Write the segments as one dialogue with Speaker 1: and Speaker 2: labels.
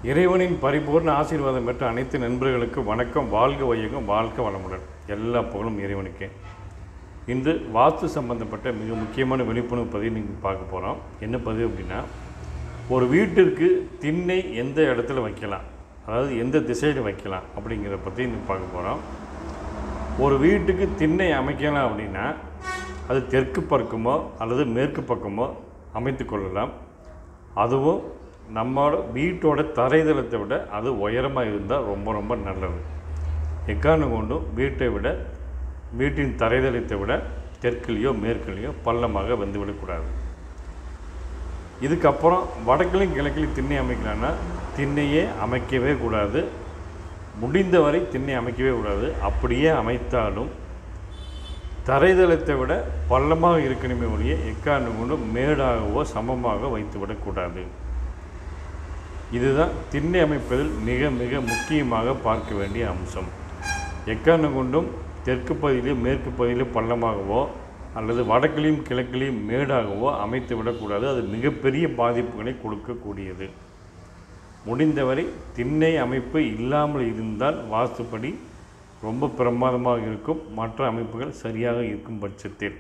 Speaker 1: இறைவனின் பரிபூர்ண ஆசீர்வாதம் பெற்ற அனைத்து நண்பர்களுக்கு வணக்கம் வாழ்க வையகம் வாழ்க வளமுடன் எல்லா புகழும் இறைவனுக்கே இன்று வாஸ்து சம்பந்தப்பட்ட மிக முக்கியமான விழிப்புணர்வு பதிவு நீங்கள் பார்க்க போகிறோம் என்ன பதிவு அப்படின்னா ஒரு வீட்டிற்கு திண்ணை எந்த இடத்துல வைக்கலாம் அதாவது எந்த திசையில் வைக்கலாம் அப்படிங்கிறத பற்றி இன்னைக்கு பார்க்க போகிறோம் ஒரு வீட்டுக்கு திண்ணை அமைக்கலாம் அப்படின்னா அது தெற்கு பக்கமோ அல்லது மேற்கு பக்கமோ அமைத்து கொள்ளலாம் அதுவும் நம்மளோட வீட்டோட தரைதளத்தை விட அது உயரமாக இருந்தால் ரொம்ப ரொம்ப நல்லது எக்காரணம் கொண்டும் வீட்டை விட வீட்டின் தரைதளத்தை விட தெற்குலேயோ மேற்குலேயோ பள்ளமாக வந்துவிடக்கூடாது இதுக்கப்புறம் வடக்குலையும் கிழக்குலையும் திண்ணை அமைக்கலான்னா திண்ணையே அமைக்கவே கூடாது முடிந்தவரை திண்ணை அமைக்கவே கூடாது அப்படியே அமைத்தாலும் தரைதளத்தை விட பள்ளமாக இருக்கணுமே ஒழிய எக்காரணம் கொண்டும் மேடாகவோ சமமாக வைத்து விடக்கூடாது இதுதான் திண்ணை அமைப்பதில் மிக மிக முக்கியமாக பார்க்க வேண்டிய அம்சம் எக்காரணம் கொண்டும் தெற்கு பகுதியிலும் மேற்கு பகுதியிலும் பள்ளமாகவோ அல்லது வடக்கிலையும் கிழக்கிலையும் மேடாகவோ அமைத்து விடக்கூடாது அது மிகப்பெரிய பாதிப்புகளை கொடுக்கக்கூடியது முடிந்தவரை திண்ணை அமைப்பு இல்லாமல் இருந்தால் வாஸ்துப்படி ரொம்ப பிரமாதமாக இருக்கும் மற்ற அமைப்புகள் சரியாக இருக்கும் பட்சத்தில்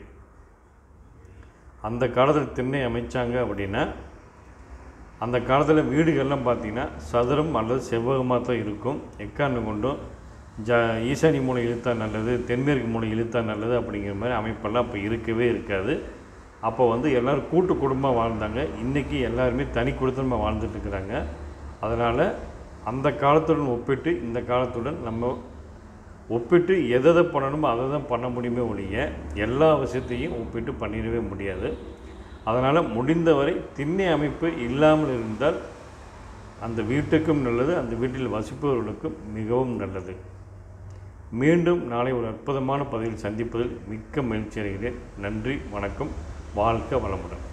Speaker 1: அந்த காலத்தில் திண்ணை அமைச்சாங்க அப்படின்னா அந்த காலத்தில் வீடுகள்லாம் பார்த்திங்கன்னா சதுரம் அல்லது செவ்வகமாக தான் இருக்கும் எக்காரணம் கொண்டும் ஜ ஈசானி மூலை இழுத்தா நல்லது தென்மேற்கு மூலை இழுத்தா நல்லது அப்படிங்கிற மாதிரி அமைப்பெல்லாம் அப்போ இருக்கவே இருக்காது அப்போ வந்து எல்லோரும் கூட்டு குடும்பமாக வாழ்ந்தாங்க இன்றைக்கி எல்லாருமே தனி குடும்பமாக வாழ்ந்துட்டு இருக்கிறாங்க அதனால் அந்த காலத்துடன் ஒப்பிட்டு இந்த காலத்துடன் நம்ம ஒப்பிட்டு எதை எதை பண்ணணுமோ அதை தான் பண்ண முடியுமே ஒழிய எல்லா விஷயத்தையும் ஒப்பிட்டு பண்ணிடவே முடியாது அதனால் முடிந்தவரை திண்ணை அமைப்பு இல்லாமல் இருந்தால் அந்த வீட்டுக்கும் நல்லது அந்த வீட்டில் வசிப்பவர்களுக்கும் மிகவும் நல்லது மீண்டும் நாளை ஒரு அற்புதமான பதிவில் சந்திப்பதில் மிக்க மகிழ்ச்சி அடைகிறேன் நன்றி வணக்கம் வாழ்க வளமுடன்